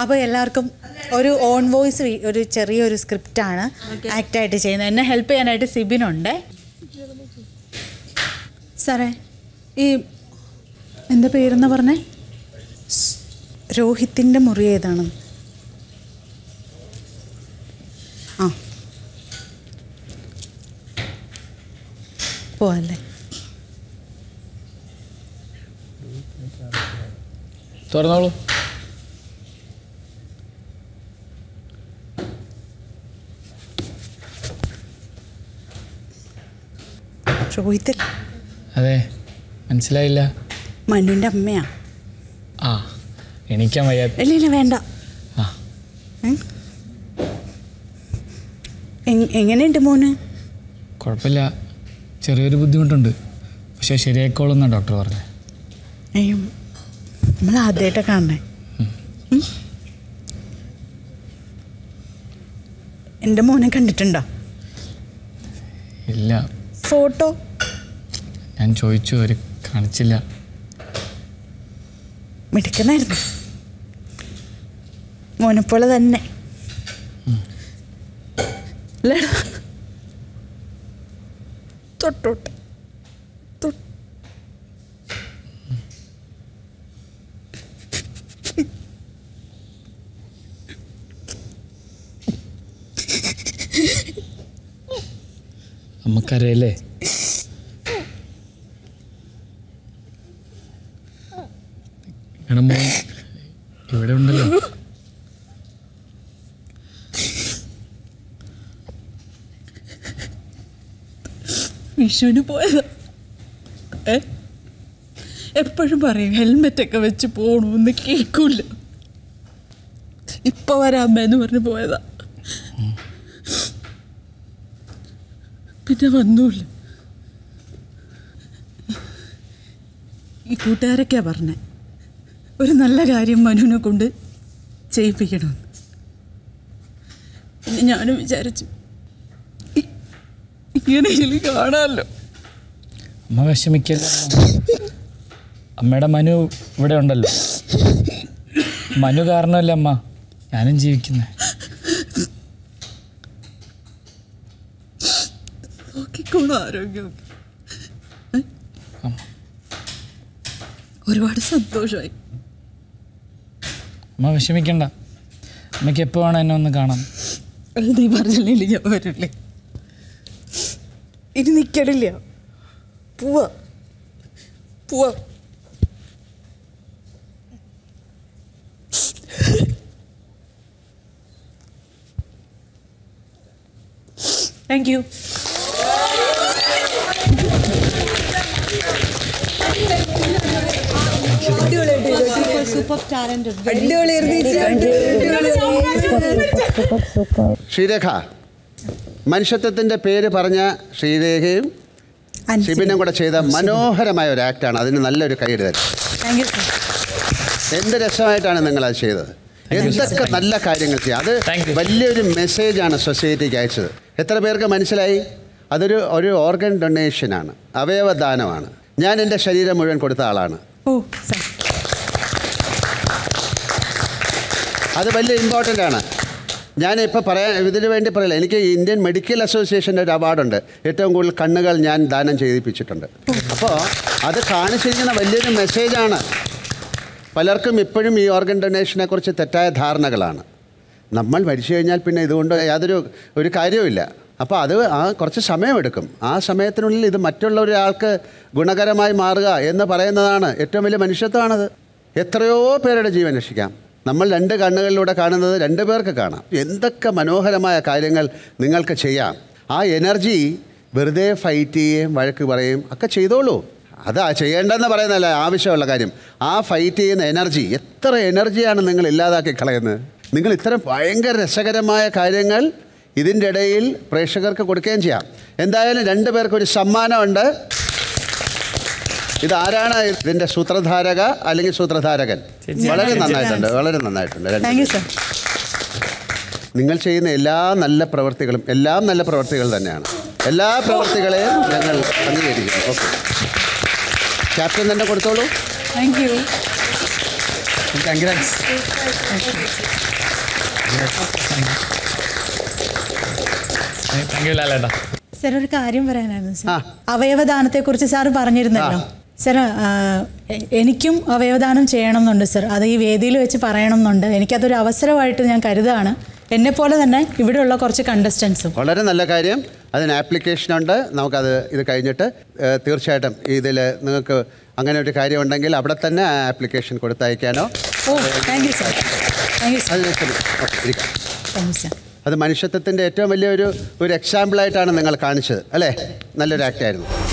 അപ്പോൾ എല്ലാവർക്കും ഒരു ഓൺ വോയിസ് ഒരു ചെറിയൊരു സ്ക്രിപ്റ്റാണ് ആക്റ്റായിട്ട് ചെയ്യുന്നത് എന്നെ ഹെൽപ്പ് ചെയ്യാനായിട്ട് സിബിനുണ്ട് സാറേ ഈ എന്താ പേരെന്ന് പറഞ്ഞേ സ്, രോഹിത്തിൻ്റെ മുറി ഏതാണ് ആ പോവല്ലേ തുറന്നോളൂ രോഹിത്തിൽ അതെ മനസ്സിലായില്ല മനുവിൻ്റെ അമ്മയാ ആ എണീക്കാൻ വയ്യ ഇല്ല ഇല്ല വേണ്ട ആ ഉം. എങ്- എങ്ങനെയുണ്ട് മോന് കുഴപ്പമില്ല ചെറിയൊരു ബുദ്ധിമുട്ടുണ്ട് പക്ഷേ ശരിയായിക്കോളെന്നാണ് ഡോക്ടർ പറഞ്ഞത് അയ്യോ നമ്മൾ ആദ്യമായിട്ടാണ് കാണണേ ഉം. എൻ്റെ മോനെ കണ്ടിട്ടുണ്ടോ ഇല്ല ഫോട്ടോ ഞാൻ ചോദിച്ചു അവർ കാണിച്ചില്ല മിടുക്കനായിരുന്നു മോനെപ്പോലെ തന്നെ ഇല്ലടാ. തൊട്ടോട്ട് തൊട്ട് അമ്മക്കറിയല്ലേ എടാ മോൻ ഇവിടെ ഉണ്ടല്ലോ വിഷുവിന് പോയതാ ഏ എപ്പോഴും പറയും ഹെൽമെറ്റൊക്കെ വെച്ച് പോകണമെന്ന് കേൾക്കൂല ഇപ്പൊ വരാമെന്ന് പറഞ്ഞ് പോയതാ പിന്നെ വന്നൂല്ല ഈ കൂട്ടുകാരൊക്കെയാ പറഞ്ഞേ ഒരു നല്ല കാര്യം മനുവിനെ കൊണ്ട് ചെയ്യിപ്പിക്കണമെന്ന് പിന്നെ ഞാനും വിചാരിച്ചു ഇ- ഇങ്ങനെയെങ്കിലും കാണാമല്ലോ അമ്മ വിഷമിക്കല്ല അമ്മയുടെ മനു ഇവിടെ ഉണ്ടല്ലോ മനു കാരണമല്ലേ അമ്മ ഞാനും ജീവിക്കുന്നത് നോക്കിക്കോളൂ ആരോഗ്യമൊക്കെ ഏ? ഒരുപാട് സന്തോഷമായി അമ്മ വിഷമിക്കണ്ട അമ്മയ്ക്ക് എപ്പോൾ വേണം എന്നെ ഒന്ന് കാണാം അത് നീ പറഞ്ഞില്ലേ ഞാൻ വരില്ലേ ഇനി നിൽക്കണില്ല പോവാ പോവാ താങ്ക് യു ശ്രീരേഖ മനുഷ്യത്വത്തിൻ്റെ പേര് പറഞ്ഞ ശ്രീരേഖയും ഷിബിനും കൂടെ ചെയ്ത മനോഹരമായ ഒരു ആക്ടാണ് അതിന് നല്ലൊരു കൈയ്യടി തരും താങ്ക് യു സർ എന്ത് രസമായിട്ടാണ് നിങ്ങൾ അത് ചെയ്തത് എന്തൊക്കെ നല്ല കാര്യങ്ങൾ ചെയ്യാം അത് വലിയൊരു മെസ്സേജാണ് സൊസൈറ്റിക്ക് അയച്ചത് എത്ര പേർക്ക് മനസ്സിലായി അതൊരു ഒരു ഓർഗൻ ഡൊണേഷനാണ് അവയവദാനമാണ് ഞാൻ എൻ്റെ ശരീരം മുഴുവൻ കൊടുത്ത ആളാണ് ഓ സർ അത് വലിയ ഇമ്പോർട്ടൻ്റ് ആണ് ഞാനിപ്പോൾ പറയാൻ ഇതിനു വേണ്ടി പറയില്ല എനിക്ക് ഇന്ത്യൻ മെഡിക്കൽ അസോസിയേഷൻ്റെ ഒരു അവാർഡുണ്ട് ഏറ്റവും കൂടുതൽ കണ്ണുകൾ ഞാൻ ദാനം ചെയ്യിപ്പിച്ചിട്ടുണ്ട് അപ്പോൾ അത് കാണിച്ചിരിക്കുന്ന വലിയൊരു മെസ്സേജാണ് പലർക്കും ഇപ്പോഴും ഈ ഓർഗൻ ഡൊണേഷനെ കുറിച്ച് തെറ്റായ ധാരണകളാണ് നമ്മൾ മരിച്ചു കഴിഞ്ഞാൽ പിന്നെ ഇതുകൊണ്ട് യാതൊരു ഒരു കാര്യവുമില്ല അപ്പോൾ അത് ആ കുറച്ച് സമയമെടുക്കും ആ സമയത്തിനുള്ളിൽ ഇത് മറ്റുള്ള ഒരാൾക്ക് ഗുണകരമായി മാറുക എന്ന് പറയുന്നതാണ് ഏറ്റവും വലിയ മനുഷ്യത്വമാണത് എത്രയോ പേരുടെ ജീവൻ രക്ഷിക്കാം നമ്മൾ രണ്ട് കണ്ണുകളിലൂടെ കാണുന്നത് രണ്ട് പേർക്ക് കാണാം എന്തൊക്കെ മനോഹരമായ കാര്യങ്ങൾ നിങ്ങൾക്ക് ചെയ്യാം ആ എനർജി വെറുതെ ഫൈറ്റ് ചെയ്യുകയും വഴക്ക് പറയും ഒക്കെ ചെയ്തോളൂ അതാ ചെയ്യേണ്ടെന്ന് പറയുന്നതല്ല ആവശ്യമുള്ള കാര്യം ആ ഫൈറ്റ് ചെയ്യുന്ന എനർജി എത്ര എനർജിയാണ് നിങ്ങൾ ഇല്ലാതാക്കി കളയുന്നത് നിങ്ങൾ ഇത്തരം ഭയങ്കര രസകരമായ കാര്യങ്ങൾ ഇതിൻ്റെ ഇടയിൽ പ്രേക്ഷകർക്ക് കൊടുക്കുകയും ചെയ്യാം എന്തായാലും രണ്ടു പേർക്ക് ഒരു സമ്മാനമുണ്ട് ഇതാരാണ് ഇതിൻ്റെ സൂത്രധാരക അല്ലെങ്കിൽ സൂത്രധാരകൻ വളരെ നന്നായിട്ടുണ്ട് വളരെ നന്നായിട്ടുണ്ട് രണ്ട് താങ്ക് യു സർ നിങ്ങൾ ചെയ്യുന്ന എല്ലാ നല്ല പ്രവൃത്തികളും എല്ലാം നല്ല പ്രവൃത്തികൾ തന്നെയാണ് എല്ലാ പ്രവൃത്തികളെയും ഞങ്ങൾ അംഗീകരിക്കുന്നു ഓക്കെ ക്യാപ്റ്റൻ തന്നെ കൊടുത്തോളൂ thank you congrats thank you ലാലേട്ടാ സാർ ഒരു കാര്യം പറയാനായിരുന്നു ആ. സാർ അവയവദാനത്തെക്കുറിച്ച് സാർ പറഞ്ഞിരുന്നല്ലോ സാർ ആ, എ- എനിക്കും അവയവദാനം ചെയ്യണം എന്നുണ്ട് സാർ അത് ഈ വേദിയിൽ വെച്ച് പറയണം എന്നുണ്ട് എനിക്കതൊരു അവസരമായിട്ട് ഞാൻ കരുതാണ് എന്നെ പോലെ തന്നെ ഇവിടെയുള്ള കുറച്ച് കണ്ടസ്റ്റൻസും വളരെ നല്ല കാര്യം അതിന് ആപ്ലിക്കേഷൻ ഉണ്ട് നമുക്കത് ഇത് കഴിഞ്ഞിട്ട് ഏഹ്, തീർച്ചയായിട്ടും ഇതിൽ നിങ്ങൾക്ക് അങ്ങനെ ഒരു കാര്യം ഉണ്ടെങ്കിൽ അവിടെ തന്നെ ആ ആപ്ലിക്കേഷൻ കൊടുത്തയക്കാനോ ഓ thank you sir thank you sir അതിന് ശരി. ഓക്കേ, ഇരിക്കാം. താങ്ക് യു സാർ അത് മനുഷ്യത്വത്തിൻ്റെ ഏറ്റവും വലിയൊരു ഒരു എക്സാമ്പിളായിട്ടാണ് നിങ്ങൾ കാണിച്ചത് അല്ലേ നല്ലൊരു ആക്റ്റായിരുന്നു